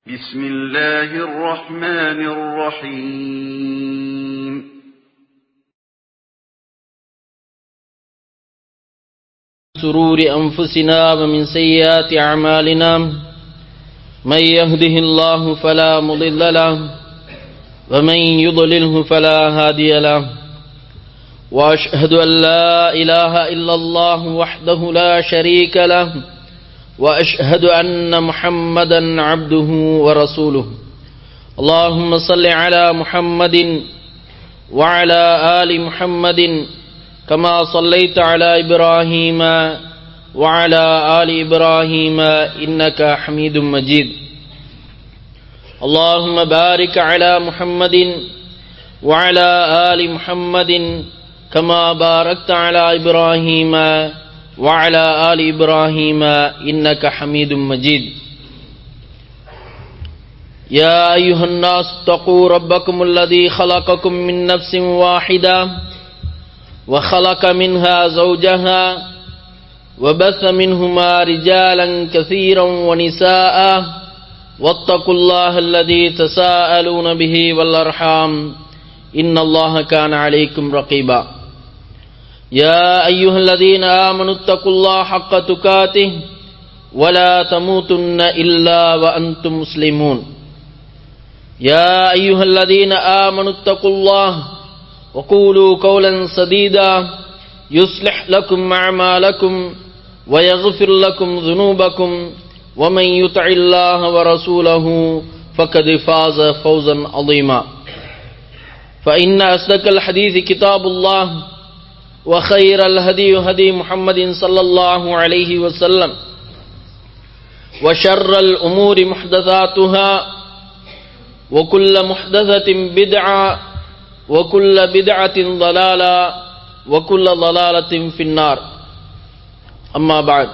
بسم الله الرحمن الرحيم شرور أنفسنا ومن سيئات أعمالنا من يهده الله فلا مضل له ومن يضلله فلا هادي له وأشهد أن لا إله إلا الله وحده لا شريك له وأشهد أن محمدا عبده ورسوله اللهم صل على محمد وعلى آل محمد كما صليت على إبراهيم وعلى آل إبراهيم إنك حميد مجيد اللهم بارك على محمد وعلى آل محمد كما باركت على إبراهيم وعلى آل إبراهيم إنك حميد مجيد يا أيها الناس اتقوا ربكم الذي خلقكم من نفس واحدة وخلق منها زوجها وبث منهما رجالا كثيرا ونساء واتقوا الله الذي تساءلون به والأرحام إن الله كان عليكم رقيبا يا أيها الذين آمنوا اتقوا الله حق تكاته ولا تموتن إلا وأنتم مسلمون يا أيها الذين آمنوا اتقوا الله وقولوا قولا سديدا يصلح لكم أعمالكم ويغفر لكم ذنوبكم ومن يطع الله ورسوله فقد فاز فوزا عظيما فإن أصدق الحديث كتاب الله وخير الهدي هدي محمد صلى الله عليه وسلم وشر الأمور محدثاتها وكل محدثة بدعة وكل بدعة ضلالة وكل ضلالة في النار أما بعد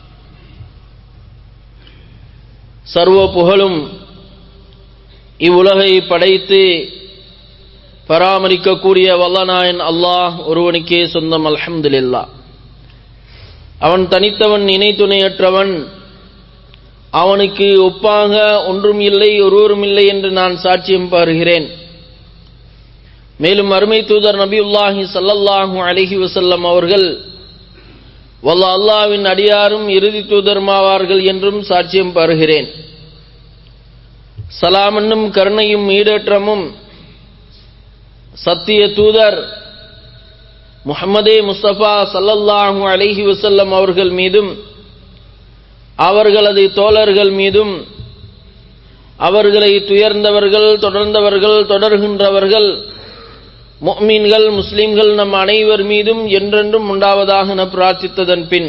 சர்வ புகழும் இவ்வுலகை படைத்து பராமரிக்கக்கூடிய வல்லநாயன் அல்லாஹ் ஒருவனுக்கே சொந்தம் அல்ஹம்துலில்லா அவன் தனித்தவன் இணை துணையற்றவன் அவனுக்கு ஒப்பாக ஒன்றும் இல்லை ஒருவரும் இல்லை என்று நான் சாட்சியம் பாருகிறேன் மேலும் அருமை தூதர் நபியுல்லாஹி சல்லல்லாஹு அலஹி வசல்லம் அவர்கள் வல்ல அல்லாவின் அடியாரும் இறுதி தூதர்மாவார்கள் என்றும் சாட்சியம் பாருகிறேன் சலாமன்னும் கருணையும் ஈடேற்றமும் சத்திய தூதர் முகமதே முஸ்தபா சல்லல்லாஹு அலஹி வசல்லம் அவர்கள் மீதும் அவர்களது தோழர்கள் மீதும் அவர்களை துயர்ந்தவர்கள் தொடர்ந்தவர்கள் தொடர்கின்றவர்கள் முக்மீன்கள் முஸ்லிம்கள் நம் அனைவர் மீதும் என்றென்றும் உண்டாவதாக என பிரார்த்தித்ததன் பின்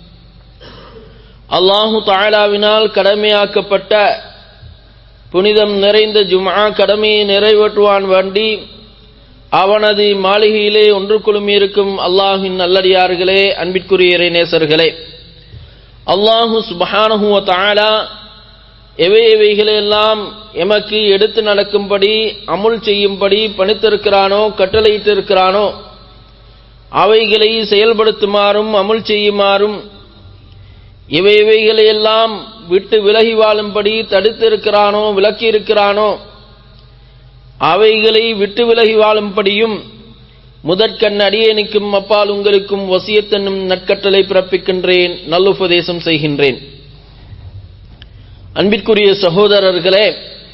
அல்லாஹு தாலாவினால் கடமையாக்கப்பட்ட புனிதம் நிறைந்த ஜுமா கடமையை நிறைவேற்றுவான் வேண்டி அவனது மாளிகையிலே ஒன்று குழுமியிருக்கும் அல்லாஹின் நல்லடியார்களே அன்பிற்குரிய நேசர்களே அல்லாஹு சுபஹானஹுவ தாலா எவை எவைகளெல்லாம் எமக்கு எடுத்து நடக்கும்படி அமுல் செய்யும்படி பணித்திருக்கிறானோ கட்டளையிட்டிருக்கிறானோ அவைகளை செயல்படுத்துமாறும் அமுல் செய்யுமாறும் இவை இவைகளையெல்லாம் விட்டு விலகி வாழும்படி தடுத்திருக்கிறானோ விலக்கி இருக்கிறானோ அவைகளை விட்டு விலகி வாழும்படியும் முதற்கண் அடியேனுக்கும் அப்பால் உங்களுக்கும் வசியத்தென்னும் நற்கட்டளை பிறப்பிக்கின்றேன் நல்லுபதேசம் செய்கின்றேன் அன்பிற்குரிய சகோதரர்களே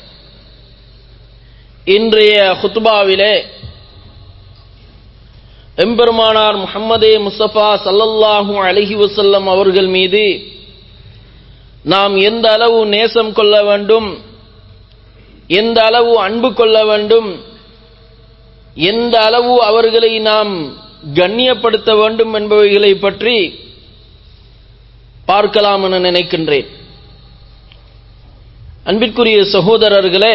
இன்றைய ஹுத்பாவிலே எம்பெருமானார் முகம்மதே முஸ்தபா சல்லல்லாஹூ அலஹி வசல்லம் அவர்கள் மீது நாம் எந்த அளவு நேசம் கொள்ள வேண்டும் எந்த அளவு அன்பு கொள்ள வேண்டும் எந்த அளவு அவர்களை நாம் கண்ணியப்படுத்த வேண்டும் என்பவைகளை பற்றி பார்க்கலாம் என நினைக்கின்றேன் அன்பிற்குரிய சகோதரர்களே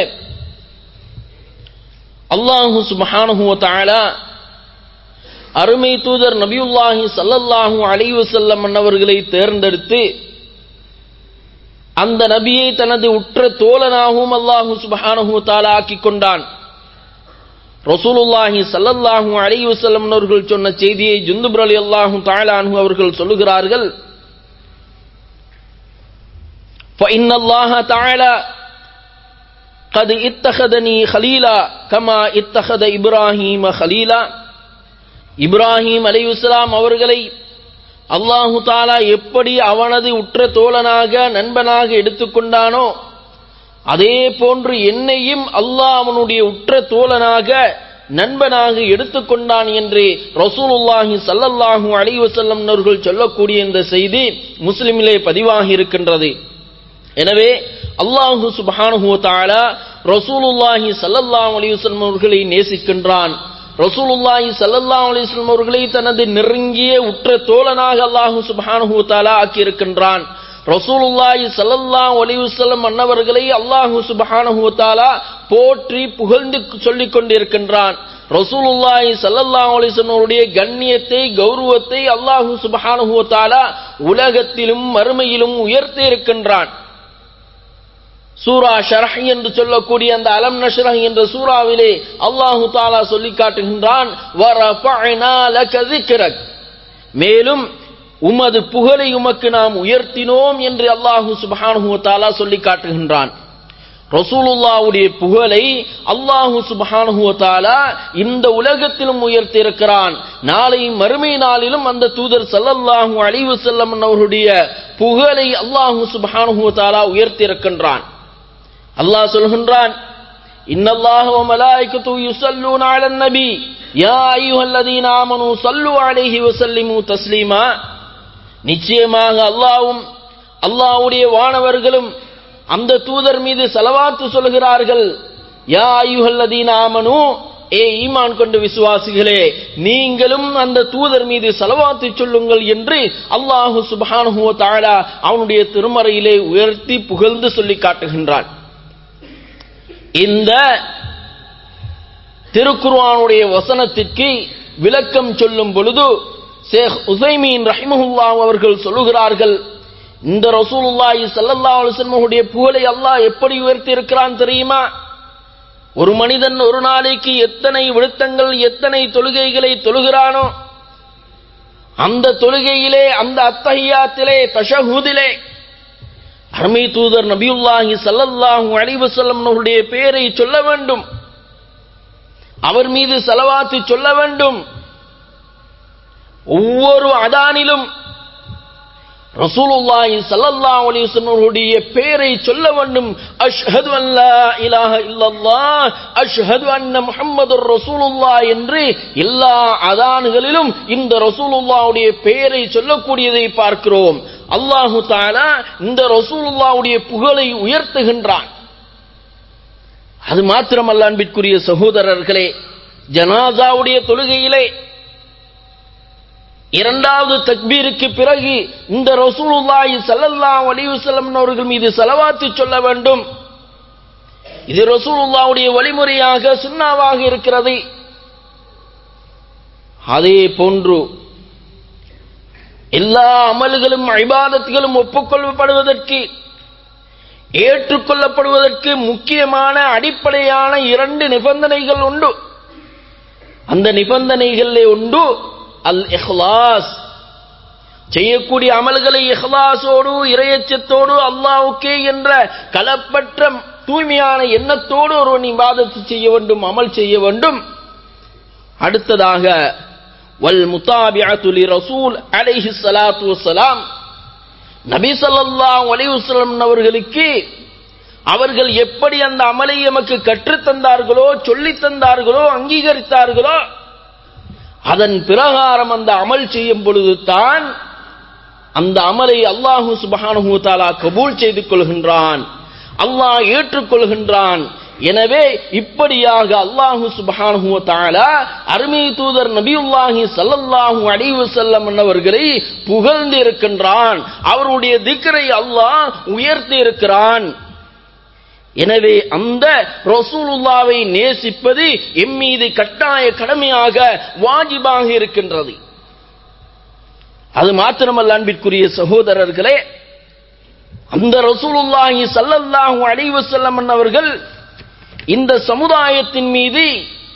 அல்லாஹு சுபஹானஹு தாலா அருமை தூதர் நபியுல்லாஹி சல்லல்லாஹு அலைவு செல்லம் அன்னவர்களை தேர்ந்தெடுத்து அந்த நபியை தனது உற்ற தோழனாகவும் அல்லாஹு சுபஹானஹு தாலா ஆக்கிக் கொண்டான் ரசூலுல்லாஹி சல்லல்லாஹு அலைஹி வஸல்லம் அவர்கள் சொன்ன செய்தியை ஜுந்துபர் அலி அல்லாஹு தாலானு அவர்கள் சொல்லுகிறார்கள் فإن الله تعالى قد اتخذني خليلا كما اتخذ இப்ராஹீம خليلا இப்ராஹிம் அலையுஸ்லாம் அவர்களை அல்லாஹு தாலா எப்படி அவனது உற்ற தோழனாக நண்பனாக எடுத்துக்கொண்டானோ அதே போன்று என்னையும் அல்லாஹ் அவனுடைய உற்ற தோழனாக நண்பனாக எடுத்துக்கொண்டான் என்று ரசூலுல்லாஹி சல்லல்லாஹு அலைஹி வஸல்லம் அவர்கள் சொல்லக்கூடிய இந்த செய்தி முஸ்லிமிலே பதிவாகி இருக்கின்றது எனவே அல்லாஹு சுப்ஹானஹு வ தஆலா ரசூலுல்லாஹி ஸல்லல்லாஹு அலைஹி வஸல்லம் அவர்களை நேசிக்கின்றான் ரசூலுல்லாஹி ஸல்லல்லாஹு அலைஹி வஸல்லம் அவர்களை தனது நெருங்கிய உற்ற தோழனாக அல்லாஹு சுப்ஹானஹு வ தஆலா ஆக்கியிருக்கின்றான் ரசூலுல்லாஹி ஸல்லல்லாஹு அலைஹி வஸல்லம் அன்னவர்களை அல்லாஹு சுப்ஹானஹு வ தஆலா போற்றி புகழ்ந்து சொல்லிக் கொண்டிருக்கின்றான் ரசூலுல்லாஹி ஸல்லல்லாஹு அலைஹி வஸல்லம் அவருடைய கண்ணியத்தை கௌரவத்தை அல்லாஹு சுப்ஹானஹு வ தஆலா உலகத்திலும் மறுமையிலும் உயர்த்தி இருக்கின்றான் சூரா ஷரஹ் என்று சொல்லக்கூடிய அந்த அலம் நஷ்ரஹ் என்ற சூறாவிலே அல்லாஹு தாலா சொல்லி காட்டுகின்றான் "வரஃபஅனா லக ذِكْرَكَ." மேலும் உமது புகழை உமக்கு நாம் உயர்த்தினோம் என்று அல்லாஹு சுப்ஹானஹு வ தஆலா சொல்லி காட்டுகின்றான் ரசூலுல்லாவுடைய புகழை அல்லாஹு சுப்ஹானஹு வ தஆலா இந்த உலகத்திலும் உயர்த்தி இருக்கிறான் நாளை மறுமை நாளிலும் அந்த தூதர் ஸல்லல்லாஹு அலைஹி வஸல்லம் அவருடைய புகழை அல்லாஹு சுப்ஹானஹு வ தஆலா உயர்த்தி இருக்கின்றான் அல்லாஹ் சொல்கின்றான் இன்னல்லாஹ வ மலாயிகத்து யுஸல்லூன அலன் நபி யா அய்யுஹல்லதீன ஆமனூ ஸல்லு அலைஹி வ ஸல்லிமு தஸ்லீமா நிச்சயமாக அல்லாஹ்வும் அல்லாஹ்வுடைய வானவர்களும் அந்த தூதர் மீது செலவாத்து சொல்கிறார்கள் யா அய்யுஹல்லதீன ஆமனூ ஏ ஈமான் கொண்டு விசுவாசிகளே நீங்களும் அந்த தூதர் மீது செலவாத்து சொல்லுங்கள் என்று அல்லாஹு சுப்ஹானஹு வ தஆலா அவனுடைய திருமறையிலே உயர்த்தி புகழ்ந்து சொல்லி காட்டுகின்றான் இந்த திருக்குர்ஆனுடைய வசனத்திற்கு விளக்கம் சொல்லும் பொழுது ஷேக் உசைமீன் ரஹிமஹுல்லா அவர்கள் சொல்லுகிறார்கள் இந்த ரசூலுல்லாஹி ஸல்லல்லாஹு அலைஹி வஸல்லம் புகழை அல்லாஹ் எப்படி உயர்த்தி இருக்கிறான் தெரியுமா ஒரு மனிதன் ஒரு நாளைக்கு எத்தனை விழுத்தங்கள் எத்தனை தொழுகைகளை தொழுகிறானோ அந்த தொழுகையிலே அந்த அத்தஹியாத்திலே தஷஹூதிலே அருமை தூதர் நபியுல்லாஹி ஸல்லல்லாஹு அலைஹி வஸல்லம் அவருடைய பெயரை சொல்ல வேண்டும் அவர் மீது செலவாத்து சொல்ல வேண்டும் ஒவ்வொரு அதானிலும் ரசூலுல்லாஹி ஸல்லல்லாஹு அலைஹி வஸல்லம் அவருடைய பெயரை சொல்ல வேண்டும் அஷ்ஹது அன் லா இலாஹ இல்லல்லாஹ் அஷ்ஹது அன்ன முஹம்மதுர் ரசூலுல்லாஹ் என்று எல்லா அதான்களிலும் இந்த ரசூலுல்லாஹ்வுடைய பெயரை சொல்லக்கூடியதை பார்க்கிறோம் அல்லாஹு தஆலா இந்த ரசூலுல்லாஹ்வுடைய புகழை உயர்த்துகின்றான் அது மாத்திரமல்ல அன்பிற்குரிய சகோதரர்களே ஜனாசாவுடைய தொழுகையிலே இரண்டாவது தக்பீருக்கு பிறகு இந்த ரசூலுல்லாஹி ஸல்லல்லாஹு அலைஹி வஸல்லம் அவர்கள் மீது ஸலவாத்து சொல்ல வேண்டும் இது ரசூலுல்லாஹ்வுடைய வழிமுறையாக சுன்னாவாக இருக்கிறது அதே போன்று எல்லா அமல்களும் இபாதத்துகளும் ஒப்புக்கொள்ளப்படுவதற்கு ஏற்றுக்கொள்ளப்படுவதற்கு முக்கியமான அடிப்படையான இரண்டு நிபந்தனைகள் உண்டு அந்த நிபந்தனைகளிலே உண்டு அல் இஹ்லாஸ் செய்யக்கூடிய அமல்களை இஹ்லாஸோடு இரையச்சத்தோடு அல்லாஹ்வுக்கே என்ற கலப்பற்ற தூய்மையான எண்ணத்தோடு ஒருவன் இபாதத்து செய்ய வேண்டும் அமல் செய்ய வேண்டும் அடுத்ததாக வல் முத்தாபிஅத்து லி ரசூல் அலைஹி ஸலாத்து வஸ்ஸலாம் நபி ஸல்லல்லாஹு அலைஹி வஸல்லம் அவர்களுக்கு அவர்கள் எப்படி அந்த அமலை எமக்கு கற்றுத் தந்தார்களோ சொல்லித் தந்தார்களோ அங்கீகரித்தார்களோ அதன் பிரகாரம் அந்த அமல் செய்யும் பொழுது தான் அந்த அமலை அல்லாஹு சுபஹானஹு தஆலா கபூல் செய்து கொள்கின்றான் அல்லாஹ் ஏற்றுக்கொள்கின்றான் எனவே இப்படியாக அல்லாஹு சுபஹானஹு வ தஆலா அருமை தூதர் நபியுல்லாஹி ஸல்லல்லாஹு அலைஹி வஸல்லம் அவர்களை புகழ்ந்து இருக்கின்றான் அவருடைய திக்ரை அல்லாஹ் உயர்த்தி இருக்கிறான் எனவே அந்த ரசூலுல்லாவை நேசிப்பது எம்மீது கட்டாய கடமையாக வாஜிபாக இருக்கின்றது அது மாத்திரமல்ல அன்பிற்குரிய சகோதரர்களே அந்த ரசூலுல்லாஹி ஸல்லல்லாஹு அலைஹி வஸல்லம் அவர்கள் இந்த சமுதாயத்தின் மீது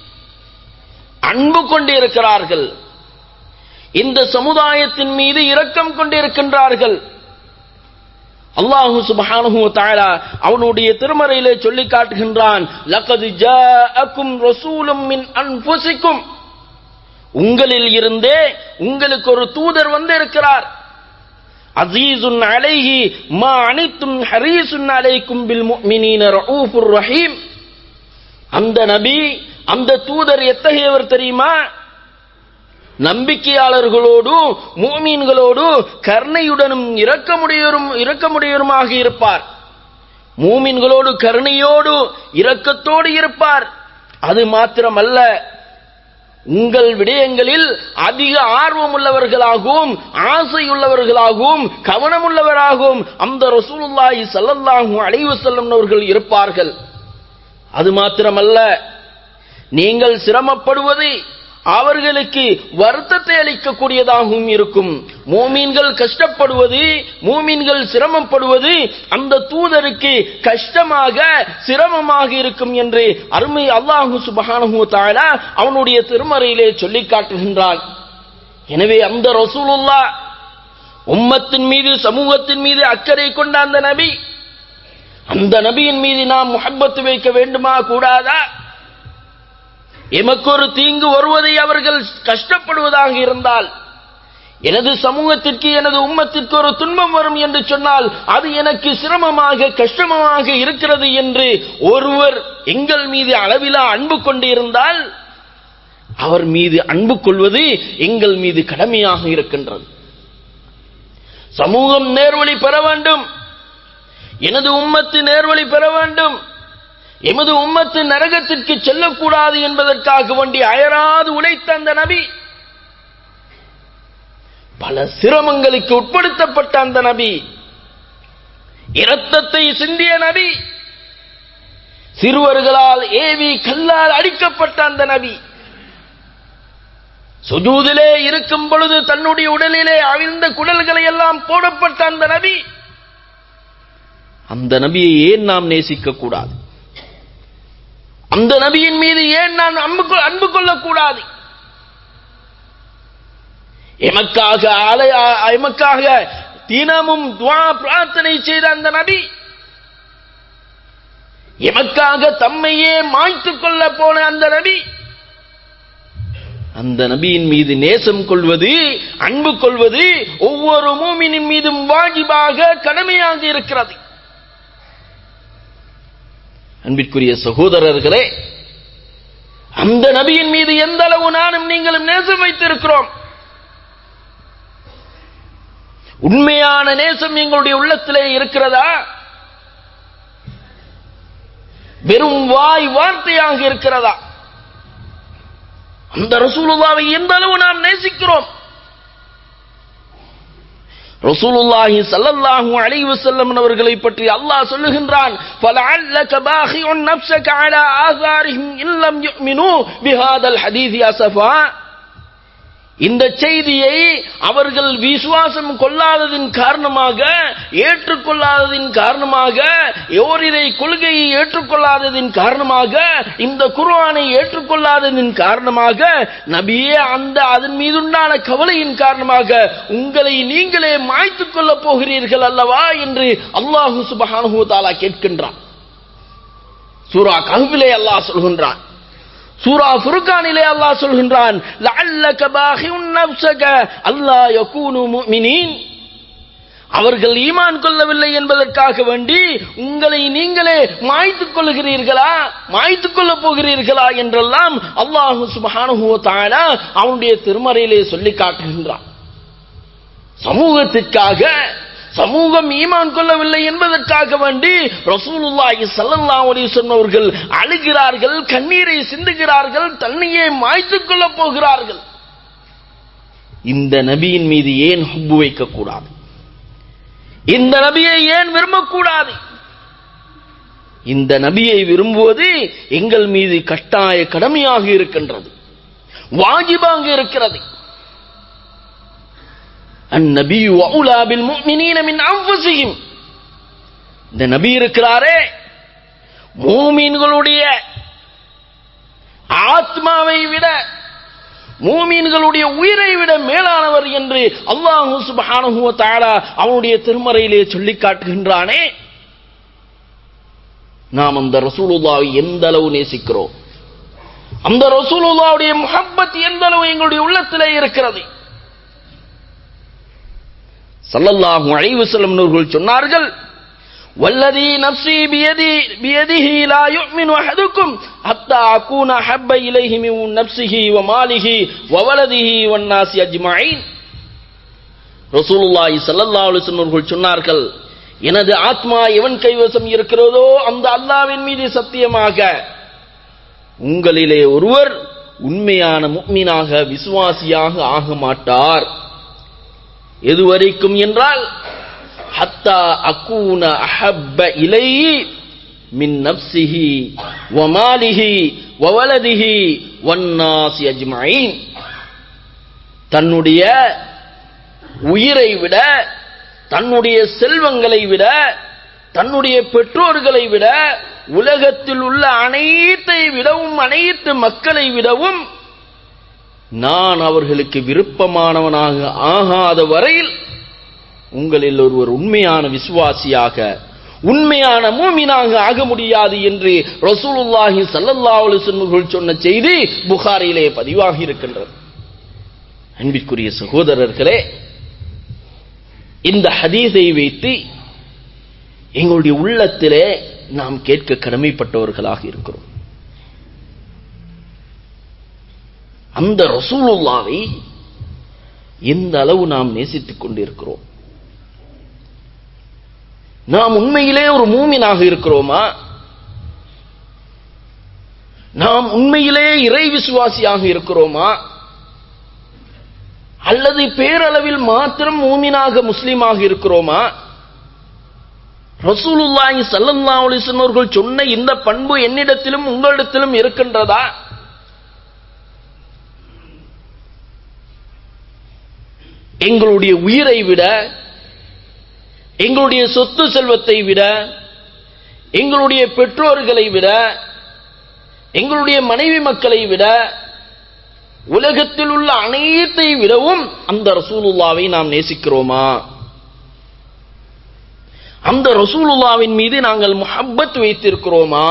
அன்பு கொண்டிருக்கிறார்கள் இந்த சமுதாயத்தின் மீது இரக்கம் கொண்டிருக்கின்றார்கள் அல்லாஹு சுப்ஹானஹு வ தஆலா அவனுடைய திருமறையிலே சொல்லி காட்டுகின்றான் லகத் ஜாஅக்கும் ரசூலும் மின் அன்ஃபுசிக்கும் உங்களில் இருந்தே உங்களுக்கு ஒரு தூதர் வந்து இருக்கிறார் அசீசுன் அலைஹி மா அனித்தும் ஹரீசுன் அலைக்கும் பில் முஃமினீன ரഊஃபுர் ரஹீம் அந்த நபி அந்த தூதர் எத்தகையவர் தெரியுமா நம்பிக்கையாளர்களோடு மூமீன்களோடு கருணையுடனும் இரக்கமுடையவரும் இரக்கமுடையவருமாக இருப்பார் மூமின்களோடு கருணையோடு இரக்கத்தோடு இருப்பார் அது மாத்திரமல்ல உங்கள் விடயங்களில் அதிக ஆர்வம் உள்ளவர்களாகவும் ஆசையுள்ளவர்களாகவும் கவனமுள்ளவராகவும் அந்த ரசூலுல்லாஹி ஸல்லல்லாஹு அலைஹி வஸல்லம் அவர்கள் இருப்பார்கள் அது மாத்திரமல்ல நீங்கள் சிரமப்படுவது அவர்களுக்கு வருத்தத்தை அளிக்கக்கூடியதாகவும் இருக்கும் மூமீன்கள் கஷ்டப்படுவது மூமீன்கள் சிரமப்படுவது அந்த தூதருக்கு கஷ்டமாக சிரமமாக இருக்கும் என்று அருமை அல்லாஹு சுபஹானஹு தஆலா அவனுடைய திருமறையிலே சொல்லி காட்டுகின்றான் எனவே அந்த ரசூலுல்லா உம்மத்தின் மீது சமூகத்தின் மீது அக்கறை கொண்ட அந்த நபி அந்த நபியின் மீது நாம் முஹப்பத்து வைக்க வேண்டுமா கூடாதா எமக்கு ஒரு தீங்கு வருவதை அவர்கள் கஷ்டப்படுவதாக இருந்தால் எனது சமூகத்திற்கு எனது உம்மத்திற்கு ஒரு துன்பம் வரும் என்று சொன்னால் அது எனக்கு சிரமமாக கஷ்டமாக இருக்கிறது என்று ஒருவர் எங்கள் மீது அளவிலா அன்பு கொண்டு இருந்தால் அவர் மீது அன்பு கொள்வது எங்கள் மீது கடமையாக இருக்கின்றது சமூகம் நேர்வழி பெற வேண்டும் எனது உம்மத்து நேர்வழி பெற வேண்டும் எமது உம்மத்து நரகத்திற்கு செல்லக்கூடாது என்பதற்காக வேண்டி அயராது உழைத்த அந்த நபி பல சிரமங்களுக்கு உட்படுத்தப்பட்ட அந்த நபி இரத்தத்தை சிந்திய நபி சிறுவர்களால் ஏவி கல்லால் அடிக்கப்பட்ட அந்த நபி சுஜூதிலே இருக்கும் பொழுது தன்னுடைய உடலிலே அவிழ்ந்த குடல்களை எல்லாம் போடப்பட்ட அந்த நபி அந்த நபியை ஏன் நாம் நேசிக்க கூடாது அந்த நபியின் மீது ஏன் நான் அன்பு கொ- அன்பு கொள்ளக்கூடாது எமக்காக ஆலய எமக்காக தினமும் துவா பிரார்த்தனை செய்த அந்த நபி எமக்காக தம்மையே மாய்த்துக் கொள்ள போன அந்த நபி அந்த நபியின் மீது நேசம் கொள்வது அன்பு கொள்வது ஒவ்வொரு மூமினின் மீதும் வாஜிபாக கடமையாக இருக்கிறது அன்பிற்குரிய சகோதரர்களே அந்த நபியின் மீது எந்த அளவு நானும் நீங்களும் நேசம் வைத்திருக்கிறோம் உண்மையான நேசம் எங்களுடைய உள்ளத்திலே இருக்கிறதா வெறும் வாய் வார்த்தையாக இருக்கிறதா அந்த ரசூலுல்லாவை எந்த அளவு நாம் நேசிக்கிறோம் ரசூலுல்லாஹி ஸல்லல்லாஹு அலைஹி வஸல்லம் அவர்களை பற்றி அல்லாஹ் சொல்லுகின்றான் ஃபலஅல்லக பாகிஉன் நஃப்ஸக அலா ஆசாரிஹிம் இல்லம் யுமினு பிஹாதல் ஹதீஸ் அஸஃபா இந்த செய்தியை அவர்கள் விசுவாசம் கொள்ளாததின் காரணமாக ஏற்றுக்கொள்ளாததின் காரணமாக ஓரிரை கொள்கையை ஏற்றுக்கொள்ளாததின் காரணமாக இந்த குர்ஆனை ஏற்றுக்கொள்ளாததின் காரணமாக நபியே அந்த அதன் மீதுண்டான கவலையின் காரணமாக உங்களை நீங்களே மாய்த்துக் கொள்ளப் போகிறீர்கள் அல்லவா என்று அல்லாஹு சுபஹானஹு வ தஆலா கேட்கின்றான் சூரா கஹ்ஃபிலே அல்லாஹ் சொல்கின்றான் சூரா ஃபுர்கானிலே அல்லாஹ் சொல்கின்றான் லஅல்லக பாகிஉன் நஃப்ஸக அல்லா யகூனு முஃமினீன் அவர்கள் ஈமான் கொள்ளவில்லை என்பதற்காக வேண்டி உங்களை நீங்களே மாய்த்துக் கொள்கிறீர்களா மாய்த்துக் கொள்ளப் போகிறீர்களா என்றெல்லாம் அல்லாஹு சுப்ஹானஹு வ தஆலா அவனுடைய திருமறையிலே சொல்லி காட்டுகின்றான் சமூகத்திற்காக சமூகம் ஈமான் கொள்ளவில்லை என்பதற்காக வேண்டி ரசூலுல்லாஹி ஸல்லல்லாஹு அலைஹி வஸல்லம் அவர்கள் அழுகிறார்கள் கண்ணீரை சிந்துகிறார்கள் தன்னையே மாய்த்துக் கொள்ளப் போகிறார்கள் இந்த நபியின் மீது ஏன் ஹுப்பு வைக்கக்கூடாது இந்த நபியை ஏன் விரும்பக்கூடாது இந்த நபியை விரும்புவது எங்கள் மீது கட்டாய கடமையாக இருக்கின்றது வாஜிபாக இருக்கிறது அந்நபி அவுலா பில் முஃமினீன மின் அன்ஃபுஸிஹிம் இந்த நபி இருக்கிறாரே மூமின்களுடைய ஆத்மாவை விட மூமீன்களுடைய உயிரை விட மேலானவர் என்று அல்லாஹு சுப்ஹானஹு வ தஆலா அவனுடைய திருமறையிலே சொல்லி காட்டுகின்றானே நாம் அந்த ரசூலுல்லாவை எந்த அளவு நேசிக்கிறோம் அந்த ரசூலுல்லாவுடைய முஹப்பத் எந்த அளவு எங்களுடைய உள்ளத்திலே இருக்கிறது சல்லல்லாஹு அலைஹி வஸல்லம் அவர்கள் சொன்னார்கள் والذي نفسي بيدي بيده لا يؤمن أحدكم حتى أكون أحب إليه من نفسه وماله وولده والناس أجمعين ரசூலுல்லாஹி ஸல்லல்லாஹு அலைஹி வஸல்லம் அவர்கள் சொன்னார்கள் எனது ஆத்மா எவன் கைவசம் இருக்கிறதோ அந்த அல்லாஹ்வின் மீது சத்தியமாக உங்களிலே ஒருவர் உண்மையான முக்மீனாக விசுவாசியாக ஆக மாட்டார் எதுவரைக்கும் என்றால் ஹத்தா அக்கூன அஹப்ப இலை மின் நப்சிஹி வமாலிஹி வவலதிஹி வன்னாசி அஜ்மஈன் தன்னுடைய உயிரை விட தன்னுடைய செல்வங்களை விட தன்னுடைய பெற்றோர்களை விட உலகத்தில் உள்ள அனைத்தை விடவும் அனைத்து மக்களை விடவும் நான் அவர்களுக்கு விருப்பமானவனாக ஆகாத வரையில் உங்களில் ஒருவர் உண்மையான விசுவாசியாக உண்மையான மூமினாக ஆக முடியாது என்று ரசூலுல்லாஹி ஸல்லல்லாஹு அலைஹி வஸல்லம் சொன்ன செய்தி புகாரிலே பதிவாகி இருக்கின்றது அன்பிற்குரிய சகோதரர்களே இந்த ஹதீஸை வைத்து எங்களுடைய உள்ளத்திலே நாம் கேட்க கடமைப்பட்டவர்களாக இருக்கிறோம் அந்த ரசூலுல்லாவை எந்த அளவு நாம் நேசித்துக் கொண்டிருக்கிறோம் நாம் உண்மையிலே ஒரு மூமினாக இருக்கிறோமா நாம் உண்மையிலே இறை விசுவாசியாக இருக்கிறோமா அல்லது பேரளவில் மாத்திரம் மூமினாக முஸ்லீமாக இருக்கிறோமா ரசூலுல்லாஹி ஸல்லல்லாஹு அலைஹி வஸல்லம் அவர்கள் சொன்ன இந்த பண்பு என்னிடத்திலும் உங்களிடத்திலும் இருக்கின்றதா எங்களுடைய உயிரை விட எங்களுடைய சொத்து செல்வத்தை விட எங்களுடைய பெற்றோர்களை விட எங்களுடைய மனைவி மக்களை விட உலகத்தில் உள்ள அனைத்தை விடவும் அந்த ரசூலுல்லாவை நாம் நேசிக்கிறோமா அந்த ரசூலுல்லாவின் மீது நாங்கள் முஹப்பத் வைத்திருக்கிறோமா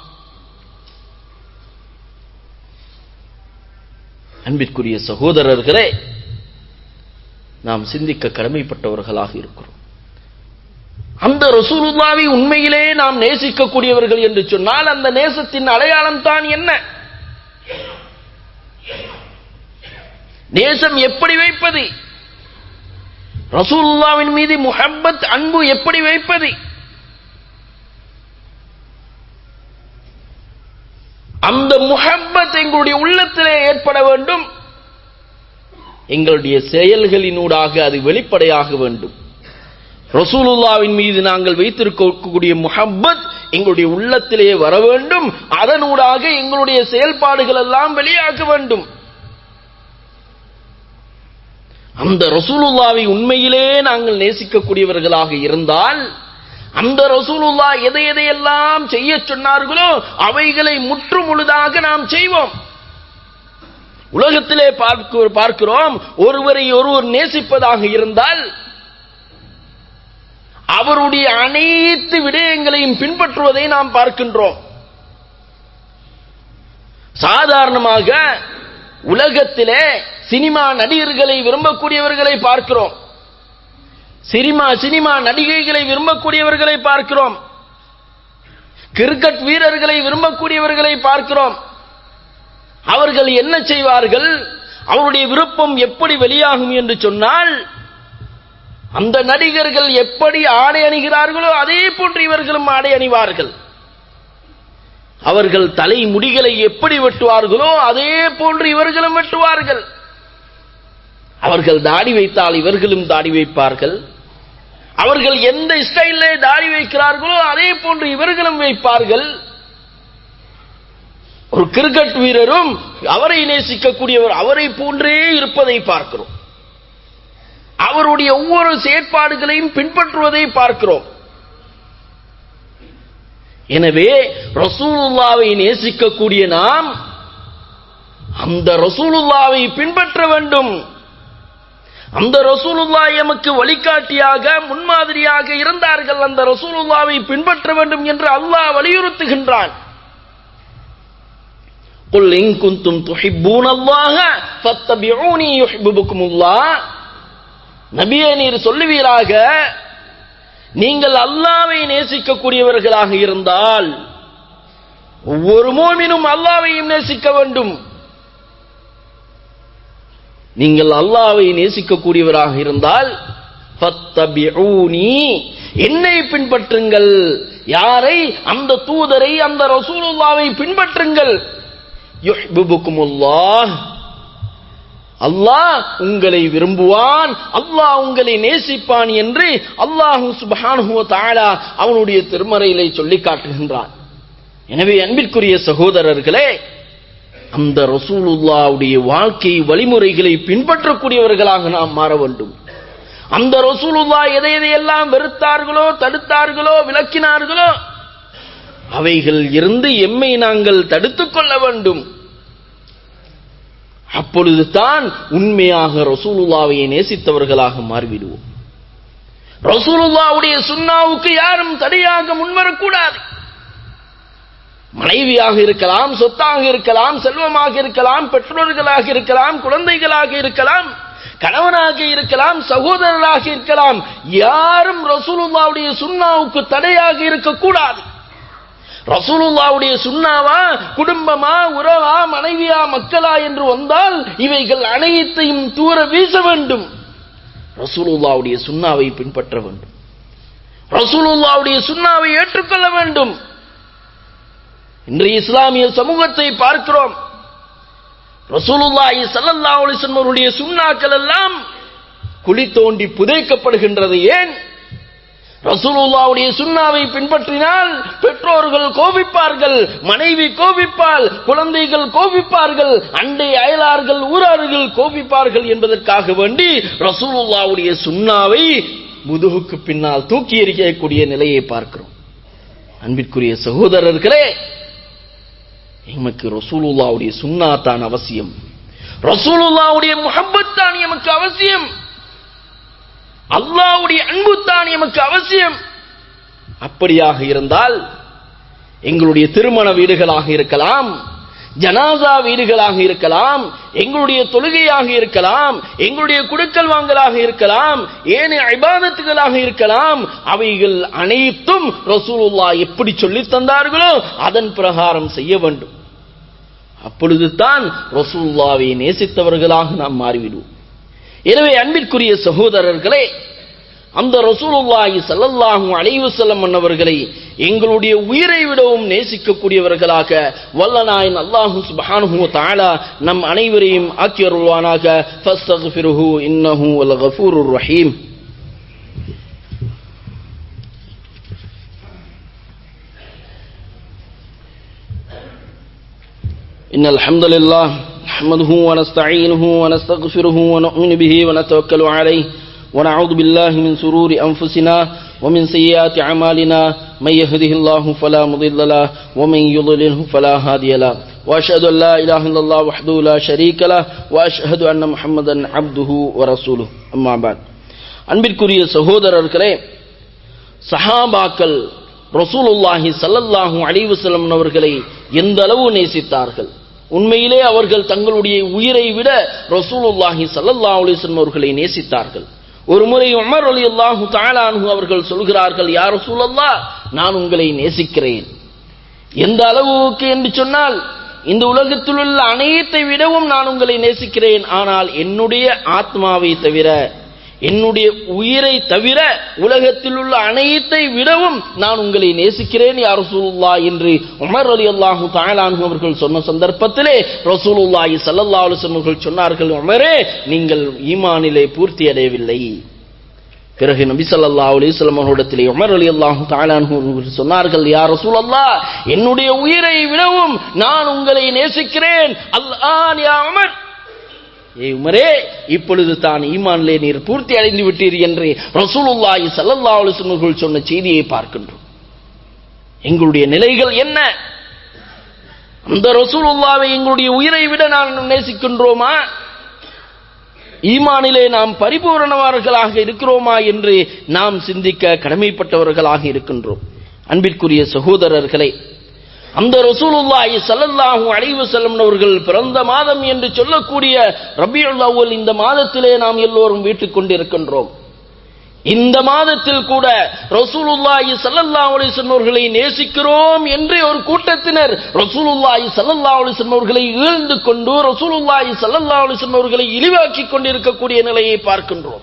அன்பிற்குரிய சகோதரர்களே நாம் சிந்திக்க கடமைப்பட்டவர்களாக இருக்கிறோம் அந்த ரசூலுல்லாவை உண்மையிலே நாம் நேசிக்கக்கூடியவர்கள் என்று சொன்னால் அந்த நேசத்தின் அடையாளம் தான் என்ன நேசம் எப்படி வைப்பது ரசூலுல்லாவின் மீது முஹப்பத் அன்பு எப்படி வைப்பது அந்த முஹப்பத் எங்களுடைய உள்ளத்திலே ஏற்பட வேண்டும் எங்களுடைய செயல்களினூடாக அது வெளிப்படையாக வேண்டும் ரசூலுல்லாவின் மீது நாங்கள் வைத்திருக்கக்கூடிய முஹப்பத் எங்களுடைய உள்ளத்திலே வர வேண்டும் அதனூடாக எங்களுடைய செயல்பாடுகள் எல்லாம் வெளியாக வேண்டும் அந்த ரசூலுல்லாவை உண்மையிலே நாங்கள் நேசிக்கக்கூடியவர்களாக இருந்தால் அந்த ரசூலுல்லா எதை எதையெல்லாம் செய்ய சொன்னார்களோ அவைகளை முற்று முழுதாக நாம் செய்வோம் உலகத்திலே பார்க்க பார்க்கிறோம் ஒருவரை ஒருவர் நேசிப்பதாக இருந்தால் அவருடைய அனைத்து விடயங்களையும் பின்பற்றுவதை நாம் பார்க்கின்றோம் சாதாரணமாக உலகத்திலே சினிமா நடிகர்களை விரும்பக்கூடியவர்களை பார்க்கிறோம் சினிமா சினிமா நடிகைகளை விரும்பக்கூடியவர்களை பார்க்கிறோம் கிரிக்கெட் வீரர்களை விரும்பக்கூடியவர்களை பார்க்கிறோம் அவர்கள் என்ன செய்வார்கள் அவருடைய விருப்பம் எப்படி வெளியாகும் என்று சொன்னால் அந்த நடிகர்கள் எப்படி ஆடை அணிகிறார்களோ அதே போன்று இவர்களும் ஆடை அணிவார்கள் அவர்கள் தலை முடிகளை எப்படி வெட்டுவார்களோ அதே போன்று இவர்களும் வெட்டுவார்கள் அவர்கள் தாடி வைத்தால் இவர்களும் தாடி வைப்பார்கள் அவர்கள் எந்த ஸ்டைலே தாடி வைக்கிறார்களோ அதே போன்று இவர்களும் வைப்பார்கள் ஒரு கிரிக்கெட் வீரரும் அவரை நேசிக்கக்கூடியவர் அவரை போன்றே இருப்பதை பார்க்கிறோம் அவருடைய ஒவ்வொரு செயற்பாடுகளையும் பின்பற்றுவதை பார்க்கிறோம் எனவே ரசூலுல்லாவை நேசிக்கக்கூடிய நாம் அந்த ரசூலுல்லாவை பின்பற்ற வேண்டும் அந்த ரசூலுல்லா எமக்கு வழிகாட்டியாக முன்மாதிரியாக இருந்தார்கள் அந்த ரசூலுல்லாவை பின்பற்ற வேண்டும் என்று அல்லாஹ் வலியுறுத்துகின்றான் قل إن كنتم تحبون الله فاتبعوني يحببكم الله நபியே நீர் சொல்லுவீராக நீங்கள் அல்லாவை நேசிக்கக்கூடியவர்களாக இருந்தால் ஒவ்வொரு மோமினும் அல்லாவையும் நேசிக்க வேண்டும் நீங்கள் அல்லாவை நேசிக்கக்கூடியவராக இருந்தால் ஃபத்தபிஊனி என்னை பின்பற்றுங்கள் யாரை அந்த தூதரை அந்த ரசூலுல்லாவை பின்பற்றுங்கள் யுஹ்பிபுக்குமுல்லாஹ் அல்லாஹ் உங்களை விரும்புவான் அல்லாஹ் உங்களை நேசிப்பான் என்று அல்லாஹு சுப்ஹானஹு வ தஆலா அவனுடைய திருமறையிலே சொல்லி காட்டுகின்றான் எனவே அன்பிற்குரிய சகோதரர்களே அந்த ரசூலுல்லாவுடைய வாழ்க்கை வழிமுறைகளை பின்பற்றக்கூடியவர்களாக நாம் மாற வேண்டும் அந்த ரசூலுல்லா எதை எதையெல்லாம் வெறுத்தார்களோ தடுத்தார்களோ விளக்கினார்களோ அவைகள் இருந்து எம்மை நாங்கள் தடுத்துக் கொள்ள வேண்டும் அப்பொழுது தான் உண்மையாக ரசூலுல்லாவை நேசித்தவர்களாக மாறிவிடுவோம் ரசூலுல்லாவுடைய சுண்ணாவுக்கு யாரும் தடையாக முன்வரக்கூடாது மனைவியாக இருக்கலாம் சொத்தாக இருக்கலாம் செல்வமாக இருக்கலாம் பெற்றோர்களாக இருக்கலாம் குழந்தைகளாக இருக்கலாம் கணவனாக இருக்கலாம் சகோதரராக இருக்கலாம் யாரும் ரசூலுல்லாவுடைய சுண்ணாவுக்கு தடையாக இருக்கக்கூடாது ரசூலுல்லாவுடைய சுண்ணாவா குடும்பமா உறவா மனைவியா மக்களா என்று வந்தால் இவைகள் அனைத்தையும் தூர வீச வேண்டும் ரசூலுல்லாவுடைய சுண்ணாவை பின்பற்ற வேண்டும் ரசூலுல்லாவுடைய சுண்ணாவை ஏற்றுக்கொள்ள வேண்டும் இன்றைய இஸ்லாமிய சமூகத்தை பார்க்கிறோம் ரசூலுல்லாஹி ஸல்லல்லாஹு அலைஹி வஸல்லம் அவருடைய சுண்ணாக்கள் எல்லாம் குழி தோண்டி புதைக்கப்படுகின்றது ஏன் ரசூலுல்லாவுடைய சுண்ணாவை பின்பற்றினால் பெற்றோர்கள் கோபிப்பார்கள் மனைவி கோபிப்பால் குழந்தைகள் கோபிப்பார்கள் அண்டை அயலார்கள் ஊரார்கள் கோபிப்பார்கள் என்பதற்காக வேண்டி ரசூலுல்லாவுடைய சுண்ணாவை முதுகுக்கு பின்னால் தூக்கி எறியக்கூடிய நிலையை பார்க்கிறோம் அன்பிற்குரிய சகோதரர்களே எமக்கு ரசூலுல்லாவுடைய சுண்ணா தான் அவசியம் ரசூலுல்லாவுடைய முகப்பத் தான் எமக்கு அவசியம் அல்லாவுடைய அன்பு தான் எமக்கு அவசியம் அப்படியாக இருந்தால் எங்களுடைய திருமண வீடுகளாக இருக்கலாம் ஜனாசா வீடுகளாக இருக்கலாம் எங்களுடைய தொழுகையாக இருக்கலாம் எங்களுடைய குடுக்கல் வாங்கலாக இருக்கலாம் ஏனைய ஐபாதத்துகளாக இருக்கலாம் அவைகள் அனைத்தும் ரசூலுல்லா எப்படி சொல்லி தந்தார்களோ அதன் பிரகாரம் செய்ய வேண்டும் அப்பொழுது தான் ரசூலுல்லாவை நேசித்தவர்களாக நாம் மாறிவிடுவோம் எனவே அன்பிற்குரிய சகோதரர்களே அந்த ரசூலுல்லாஹி ஸல்லல்லாஹு அலைஹி வஸல்லம் அன்னவர்களை எங்களுடைய உயிரை விடவும் நேசிக்கக்கூடியவர்களாக வல்லநாயன் அல்லாஹு சுப்ஹானஹு வ தஆலா நம் அனைவரையும் ஆக்கியருள்வானாக ஃபஸ்தக்ஃபிருஹு இன்னஹு வல் கஃபூருர் ரஹீம் إن الحمد لله نحمده ونستعينه ونستغفره ونؤمن به ونتوكل عليه ونعوذ بالله من سرور أنفسنا ومن سيئات أعمالنا من يهده الله فلا مضل له ومن يضلله فلا هادي له وأشهد أن لا إله إلا الله وحده لا شريك له وأشهد أن محمدا عبده ورسوله أما بعد அன்பிற்குரிய சகோதரர்களே சஹாபாக்கள் ரசூலுல்லாஹி ஸல்லல்லாஹு அலைஹி வஸல்லம் அவர்களை எந்த அளவு நேசித்தார்கள் உண்மையிலே அவர்கள் தங்களுடைய உயிரை விட ரசூலுல்லாஹி ஸல்லல்லாஹு அலைஹி வஸல்லம் அவர்களை நேசித்தார்கள் ஒரு முறை உமர் ரலியல்லாஹு தஆலா அன்ஹு அவர்கள் சொல்கிறார்கள் யா ரசூலல்லாஹ் நான் உங்களை நேசிக்கிறேன் எந்த அளவுக்கு என்று சொன்னால் இந்த உலகத்தில் உள்ள அனைத்தை விடவும் நான் உங்களை நேசிக்கிறேன் ஆனால் என்னுடைய ஆத்மாவை தவிர என்னுடைய உயிரை தவிர உலகத்தில் உள்ள அனைத்தை விடவும் நான் உங்களை நேசிக்கிறேன் யார் ரசூலுல்லா என்று உமர் அலி அல்லாஹு தாயலானு அவர்கள் சொன்ன சந்தர்ப்பத்திலே ரசூலுல்லாஹி சல்லல்லா அலுவலம் அவர்கள் சொன்னார்கள் உமரே நீங்கள் ஈமானிலே பூர்த்தி அடையவில்லை பிறகு நபி ஸல்லல்லாஹு அலைஹி வஸல்லம் அவர்களிடத்திலே உமர் அலி அல்லாஹு தஆலாஹு சொன்னார்கள் யா ரசூலல்லாஹ் என்னுடைய உயிரை விடவும் நான் உங்களை நேசிக்கிறேன் அல்லாஹ் யா உமர் ஏ உமரே இப்பொழுது தான் ஈமானிலே நீர் பூர்த்தி அடைந்து விட்டீர் என்று ரசூலுல்லாஹி ஸல்லல்லாஹு அலைஹி வஸல்லம் அவர்கள் சொன்ன செய்தியை பார்க்கின்றோம் எங்களுடைய நிலைகள் என்ன அந்த ரசூலுல்லாவை எங்களுடைய உயிரை விட நாம் நேசிக்கின்றோமா ஈமானிலே நாம் பரிபூரணவர்களாக இருக்கிறோமா என்று நாம் சிந்திக்க கடமைப்பட்டவர்களாக இருக்கின்றோம் அன்பிற்குரிய சகோதரர்களே அந்த ரசூலுல்லாஹி ஸல்லல்லாஹு அலைஹி வஸல்லம் அவர்கள் பிறந்த மாதம் என்று சொல்லக்கூடிய ரபியுல் அவ்வல் இந்த மாதத்திலே நாம் எல்லோரும் வீட்டுக் கொண்டிருக்கின்றோம் இந்த மாதத்தில் கூட ரசூலுல்லாஹி ஸல்லல்லாஹு அலைஹி வஸல்லம் அவர்களை நேசிக்கிறோம் என்று ஒரு கூட்டத்தினர் ரசூலுல்லாஹி ஸல்லல்லாஹு அலைஹி வஸல்லம் அவர்களை ஈழ்ந்து கொண்டு ரசூலுல்லாஹி ஸல்லல்லாஹு அலைஹி வஸல்லம் அவர்களை இழிவாக்கி கொண்டிருக்கக்கூடிய நிலையை பார்க்கின்றோம்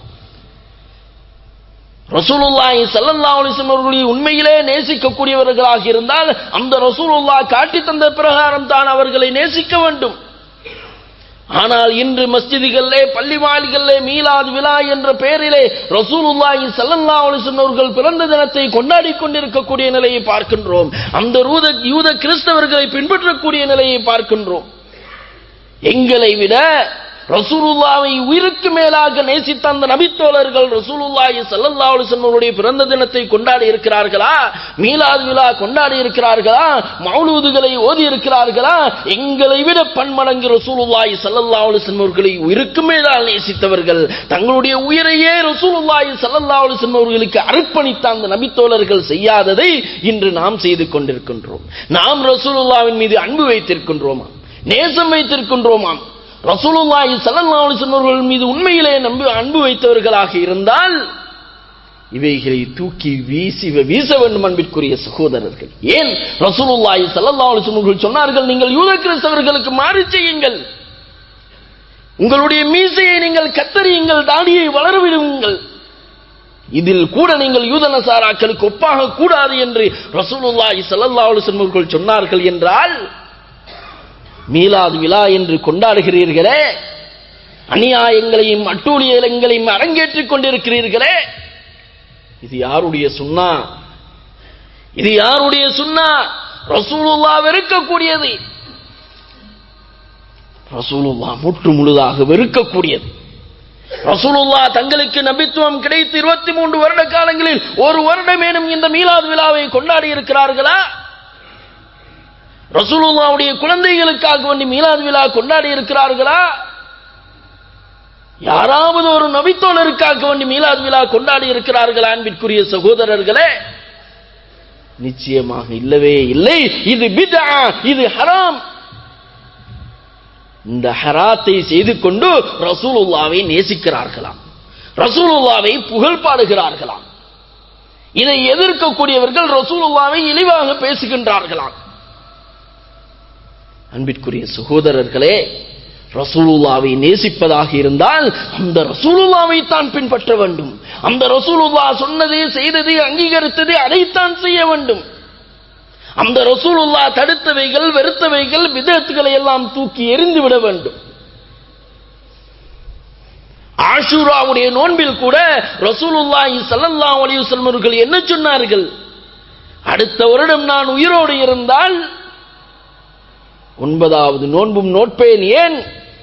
ரசூலுல்லாஹி ஸல்லல்லாஹு அலைஹி வஸல்லம் அவர்களை உண்மையிலே நேசிக்கக்கூடியவர்களாக இருந்தால் அந்த ரசூலுல்லாஹ் காட்டி தந்த பிரகாரம் தான் அவர்களை நேசிக்க வேண்டும் ஆனால் இன்று மஸ்ஜிதுகளிலே பள்ளி வாயில்களிலே மீலாது விழா என்ற பெயரிலே ரசூலுல்லாஹி ஸல்லல்லாஹு அலைஹி வஸல்லம் அவர்கள் பிறந்த தினத்தை கொண்டாடி கொண்டிருக்கக்கூடிய நிலையை பார்க்கின்றோம் அந்த ரூத யூத கிறிஸ்தவர்களை பின்பற்றக்கூடிய நிலையை பார்க்கின்றோம் எங்களை விட ரசூலுல்லாவை உயிருக்கு மேலாக நேசித்த அந்த நபித்தோழர்கள் ரசூலுல்லாஹி ஸல்லல்லாஹு அலைஹி வஸல்லம் அவருடைய பிறந்த தினத்தை கொண்டாடி இருக்கிறார்களா மீலாது விழா கொண்டாடி இருக்கிறார்களா மௌலூதுகளை ஓதி இருக்கிறார்களா எங்களை விட பன்மடங்கு ரசூலுல்லாஹி ஸல்லல்லாஹு அலைஹி வஸல்லம் அவர்களை உயிருக்கு மேலால் நேசித்தவர்கள் தங்களுடைய உயிரையே ரசூலுல்லாஹி ஸல்லல்லாஹு அலைஹி வஸல்லம் அவர்களுக்கு அர்ப்பணித்த அந்த நபித்தோழர்கள் செய்யாததை இன்று நாம் செய்து கொண்டிருக்கின்றோம் நாம் ரசூலுல்லாவின் மீது அன்பு வைத்திருக்கின்றோமா நேசம் வைத்திருக்கின்றோமாம் ரசூலுல்லாஹி ஸல்லல்லாஹு அலைஹி வஸல்லம் அவர்கள் மீது உண்மையிலே நம்பி அன்பு வைத்தவர்களாக இருந்தால் இவைகளை தூக்கி வீசி வீச வேண்டும் அன்பிற்குரிய சகோதரர்கள் ஏன் ரசூலுல்லாஹி ஸல்லல்லாஹு அலைஹி வஸல்லம் அவர்கள் சொன்னார்கள் நீங்கள் யூத கிறிஸ்தவர்களுக்கு மாறி செய்யுங்கள் உங்களுடைய மீசையை நீங்கள் கத்தரியுங்கள் தாடியை வளரவிடுங்கள் இதில் கூட நீங்கள் யூத நசாராக்களுக்கு ஒப்பாக கூடாது என்று ரசூலுல்லாஹி ஸல்லல்லாஹு அலைஹி வஸல்லம் அவர்கள் சொன்னார்கள் என்றால் மீலாது விழா என்று கொண்டாடுகிறீர்களே அநியாயங்களையும் அட்டூழியங்களையும் அரங்கேற்றிக் கொண்டிருக்கிறீர்களே இது யாருடைய சுண்ணா இது யாருடைய சுண்ணா ரசூலுல்லா வெறுக்கக்கூடியது ரசூலுல்லா முற்று முழுதாக வெறுக்கக்கூடியது ரசூலுல்லா தங்களுக்கு நபித்துவம் கிடைத்து இருபத்தி மூன்று வருட காலங்களில் ஒரு வருடமேனும் இந்த மீலாது விழாவை கொண்டாடி இருக்கிறார்களா ரசூலுல்லாவுடைய குழந்தைகளுக்காக வேண்டி மீலாது விழா கொண்டாடி இருக்கிறார்களா யாராவது ஒரு நபித்தோழருக்காக வேண்டி மீலாது விழா கொண்டாடி இருக்கிறார்களா அன்பிற்குரிய சகோதரர்களே நிச்சயமாக இல்லவே இல்லை இது பிதா இது ஹராம் இந்த ஹராத்தை செய்து கொண்டு ரசூலுல்லாவை நேசிக்கிறார்களாம் ரசூலுல்லாவை புகழ் பாடுகிறார்களாம் இதை எதிர்க்கக்கூடியவர்கள் ரசூலுல்லாவை இழிவாக பேசுகின்றார்களாம் அன்பிற்குரிய சகோதரர்களே ரசூலுல்லாவை நேசிப்பதாக இருந்தால் அந்த ரசூலுல்லாவை தான் பின்பற்ற வேண்டும் அந்த ரசூலுல்லா சொன்னது செய்தது அங்கீகரித்தது அதைத்தான் செய்ய வேண்டும் அந்த ரசூலுல்லா தடுத்தவைகள் வெறுத்தவைகள் விதத்துகளை எல்லாம் தூக்கி எறிந்து விட வேண்டும் ஆஷூராவுடைய நோன்பில் கூட ரசூலுல்லாஹி ஸல்லல்லாஹு அலைஹி வஸல்லம் அவர்கள் என்ன சொன்னார்கள் அடுத்த வருடம் நான் உயிரோடு இருந்தால் ஒன்பதாவது நோன்பும் நோட்பேன் ஏன்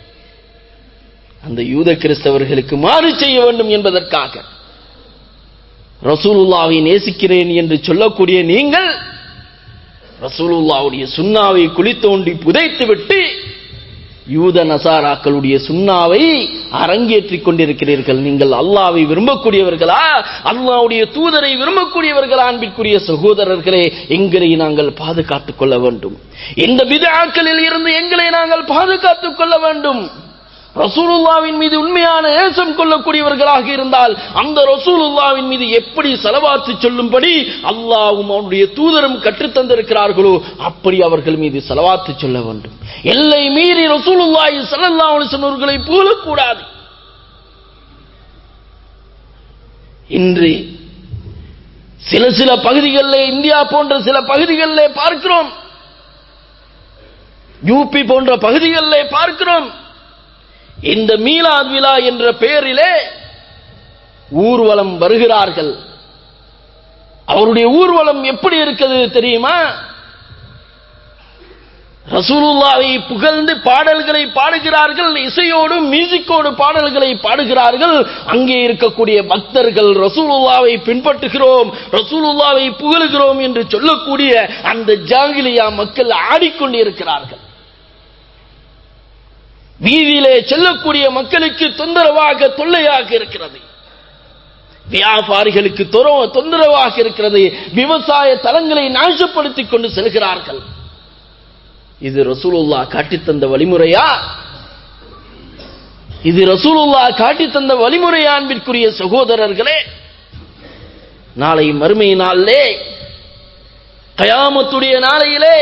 அந்த யூத கிறிஸ்தவர்களுக்கு மாறு செய்ய வேண்டும் என்பதற்காக ரசூலுல்லாவை நேசிக்கிறேன் என்று சொல்லக்கூடிய நீங்கள் ரசூலுல்லாவுடைய சுண்ணாவை குளித்தோண்டி புதைத்து விட்டு யூத நசாராக்களுடைய சுண்ணாவை அரங்கேற்றிக் கொண்டிருக்கிறீர்கள் நீங்கள் அல்லாவை விரும்பக்கூடியவர்களா அல்லாவுடைய தூதரை விரும்பக்கூடியவர்களா அன்பிற்குரிய சகோதரர்களே எங்களை நாங்கள் பாதுகாத்துக் கொள்ள வேண்டும் இந்த விதாக்களில் இருந்து எங்களை நாங்கள் பாதுகாத்துக் கொள்ள வேண்டும் ரசூலுல்லாவின் மீது உண்மையான நேசம் கொள்ளக்கூடியவர்களாக இருந்தால் அந்த ரசூலுல்லாவின் மீது எப்படி செலவாத்து சொல்லும்படி அல்லாவும் அவனுடைய தூதரும் கற்றுத்தந்திருக்கிறார்களோ அப்படி அவர்கள் மீது செலவாத்து சொல்ல வேண்டும் எல்லை மீறி ரசூலுல்லாஹி ஸல்லல்லாஹு அலைஹி வஸல்லம் அவர்களை புகழக்கூடாது இன்று சில சில பகுதிகளிலே இந்தியா போன்ற சில பகுதிகளிலே பார்க்கிறோம் யூபி போன்ற பகுதிகளிலே பார்க்கிறோம் இந்த மீலாத் விழா என்ற பெயரிலே ஊர்வலம் வருகிறார்கள் அவருடைய ஊர்வலம் எப்படி இருக்குது தெரியுமா ரசூலுல்லாவை புகழ்ந்து பாடல்களை பாடுகிறார்கள் இசையோடு மியூசிக்கோடு பாடல்களை பாடுகிறார்கள் அங்கே இருக்கக்கூடிய பக்தர்கள் ரசூலுல்லாவை பின்பற்றுகிறோம் ரசூலுல்லாவை புகழுகிறோம் என்று சொல்லக்கூடிய அந்த ஜாங்கிலியா மக்கள் ஆடிக்கொண்டிருக்கிறார்கள் வீதியிலே செல்லக்கூடிய மக்களுக்கு தொந்தரவாக தொல்லையாக இருக்கிறது வியாபாரிகளுக்கு தொந்தரவாக இருக்கிறது விவசாய தலங்களை நாசப்படுத்திக் கொண்டு செல்கிறார்கள் இது ரசூலுல்லா காட்டித்தந்த வழிமுறையா இது ரசூலுல்லா காட்டித்தந்த வழிமுறையா அன்பிற்குரிய சகோதரர்களே நாளை மறுமை நாளிலே கயாமத்துடைய நாளையிலே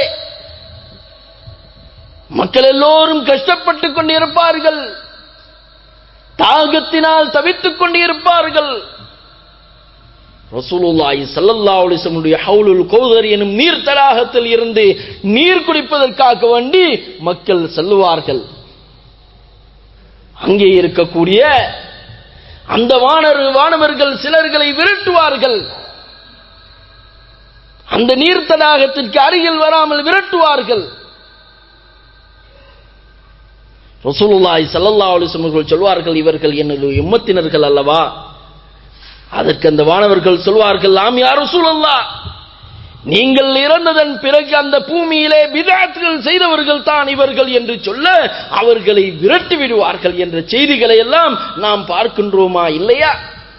மக்கள் எல்லோரும் கஷ்டப்பட்டுக் கொண்டிருப்பார்கள் தாகத்தினால் தவித்துக் கொண்டிருப்பார்கள் ரசூலுல்லாஹி ஸல்லல்லாஹு அலைஹி வஸல்லம் ஹவுலுல் கௌதர் எனும் நீர் தடாகத்தில் இருந்து நீர் குடிப்பதற்காக வேண்டி மக்கள் செல்லுவார்கள் அங்கே இருக்கக்கூடிய அந்த வானர் வானவர்கள் சிலர்களை விரட்டுவார்கள் அந்த நீர் தடாகத்திற்கு அருகில் வராமல் விரட்டுவார்கள் ரசூலுல்லாஹி ஸல்லல்லாஹு அலைஹி வஸல்லம் சொல்வார்கள் இவர்கள் எனது எம்மத்தினர்கள் அல்லவா அதற்கு அந்த வானவர்கள் சொல்வார்கள் நாம் யார் ரசூலுல்லாஹ் நீங்கள் இறந்ததன் பிறகு அந்த பூமியிலே விதாத்துகள் செய்தவர்கள் தான் இவர்கள் என்று சொல்ல அவர்களை விரட்டி விடுவார்கள் என்ற செய்திகளை எல்லாம் நாம் பார்க்கின்றோமா இல்லையா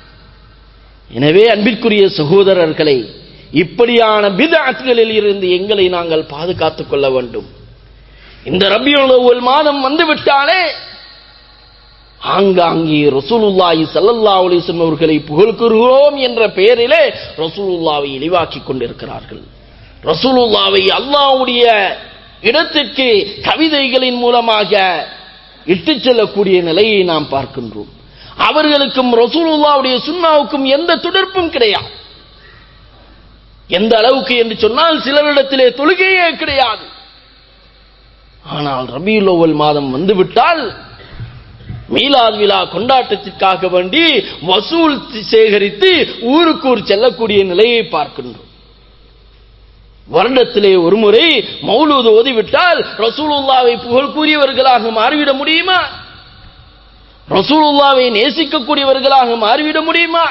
எனவே அன்பிற்குரிய சகோதரர்களை இப்படியான பிதாத்துகளில் இருந்து எங்களை நாங்கள் பாதுகாத்துக் கொள்ள வேண்டும் இந்த ரபியுல் மாதம் வந்துவிட்டாலே ஆங்காங்கே ரசூலுல்லாஹி ஸல்லல்லாஹு அலைஹி வஸல்லம் அவர்களை புகழ்கிறோம் என்ற பெயரிலே ரசூலுல்லாவை இழிவாக்கிக் கொண்டிருக்கிறார்கள் ரசூலுல்லாவை அல்லாஹ்வுடைய இடத்திற்கு கவிதைகளின் மூலமாக இட்டுச் செல்லக்கூடிய நிலையை நாம் பார்க்கின்றோம் அவர்களுக்கும் ரசூலுல்லாவுடைய சுன்னாவுக்கும் எந்த தொடர்பும் கிடையாது எந்த அளவுக்கு என்று சொன்னால் சிலரிடத்திலே தொழுகையே கிடையாது ஆனால் ரபியுல் அவ்வல் மாதம் வந்துவிட்டால் மீலாத் விழா கொண்டாட்டத்திற்காக வேண்டி வசூல் சேகரித்து ஊருக்கூர் செல்லக்கூடிய நிலையை பார்க்கின்றோம் வருடத்திலே ஒருமுறை மௌலூது ஓதிவிட்டால் ரசூலுல்லாவை புகழ் கூறியவர்களாக மாறிவிட முடியுமா ரசூலுல்லாவை நேசிக்கக்கூடியவர்களாக மாறிவிட முடியுமா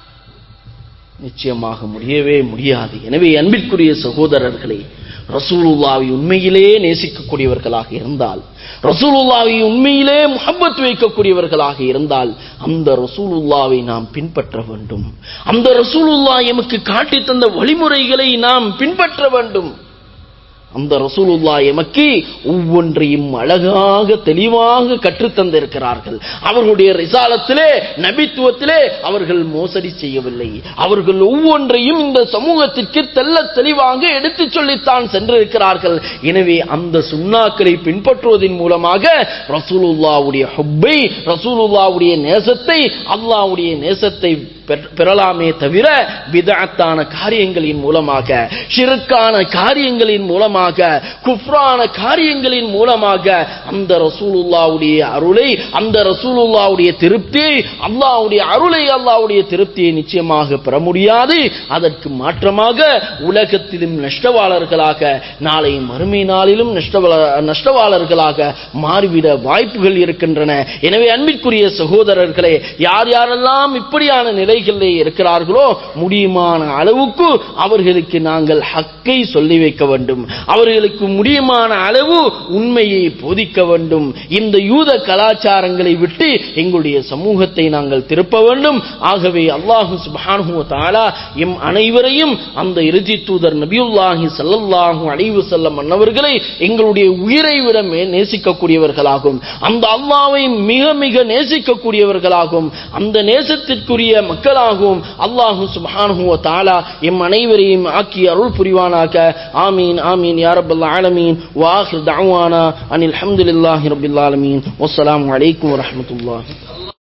நிச்சயமாக முடியவே முடியாது எனவே அன்பிற்குரிய சகோதரர்களே ரசூலுல்லாவை உண்மையிலே நேசிக்கக்கூடியவர்களாக இருந்தால் ரசூலுல்லாவை உண்மையிலே முகப்பத் வைக்கக்கூடியவர்களாக இருந்தால் அந்த ரசூலுல்லாவை நாம் பின்பற்ற வேண்டும் அந்த ரசூலுல்லா எமக்கு காட்டி தந்த வழிமுறைகளை நாம் பின்பற்ற வேண்டும் அந்த ரசூலுல்லா எமக்கு ஒவ்வொன்றையும் அழகாக தெளிவாக கற்றுத்தந்திருக்கிறார்கள் அவர்களுடைய ரிசாலத்திலே நபித்துவத்திலே அவர்கள் மோசடி செய்யவில்லை அவர்கள் ஒவ்வொன்றையும் இந்த சமூகத்திற்கு தெல்ல தெளிவாக எடுத்துச் சொல்லித்தான் சென்றிருக்கிறார்கள் எனவே அந்த சுண்ணாக்களை பின்பற்றுவதன் மூலமாக ரசூலுல்லாவுடைய ஹுப்பை ரசூலுல்லாவுடைய நேசத்தை அல்லாவுடைய நேசத்தை பெறலாமே தவிர விதத்தான காரியங்களின் மூலமாக ஷிருக்கான காரியங்களின் மூலமாக குஃப்ரான காரியங்களின் மூலமாக அந்த ரசூலுல்லாவுடைய அருளை அந்த ரசூலுல்லாவுடைய திருப்தி அல்லாவுடைய அருளை அல்லாவுடைய திருப்தியை நிச்சயமாக பெற முடியாது அதற்கு மாற்றமாக உலகத்திலும் நஷ்டவாளர்களாக நாளை மறுமை நாளிலும் நஷ்டவாளர்களாக மாறிவிட வாய்ப்புகள் இருக்கின்றன எனவே அன்பிற்குரிய சகோதரர்களே யார் யாரெல்லாம் இப்படியான நிலை நிலைகளிலே இருக்கிறார்களோ முடியுமான அளவுக்கு அவர்களுக்கு நாங்கள் ஹக்கை சொல்லி வைக்க வேண்டும் அவர்களுக்கு முடியுமான அளவு உண்மையை போதிக்க வேண்டும் இந்த யூத கலாச்சாரங்களை விட்டு எங்களுடைய சமூகத்தை நாங்கள் திருப்ப வேண்டும் ஆகவே அல்லாஹு சுபானு தாலா எம் அனைவரையும் அந்த இறுதி தூதர் நபியுல்லாஹி சல்லல்லாஹு அலைவு செல்லம் அன்னவர்களை எங்களுடைய உயிரை விட நேசிக்கக்கூடியவர்களாகும் அந்த அல்லாவை மிக மிக நேசிக்கக்கூடியவர்களாகும் அந்த நேசத்திற்குரிய மக்களாகவும் அல்லாஹு சுப்ஹானஹு வ தஆலா எம் அனைவரையும் ஆக்கி அருள் புரிவானாக ஆமீன் ஆமீன் யா ரப்பல் ஆலமீன் வ ஆகிர் தஅவானா அனில் ஹம்துலில்லாஹி ரப்பில் ஆலமீன் வஸ்ஸலாமு அலைக்கும் வ ரஹ்மத்துல்லாஹி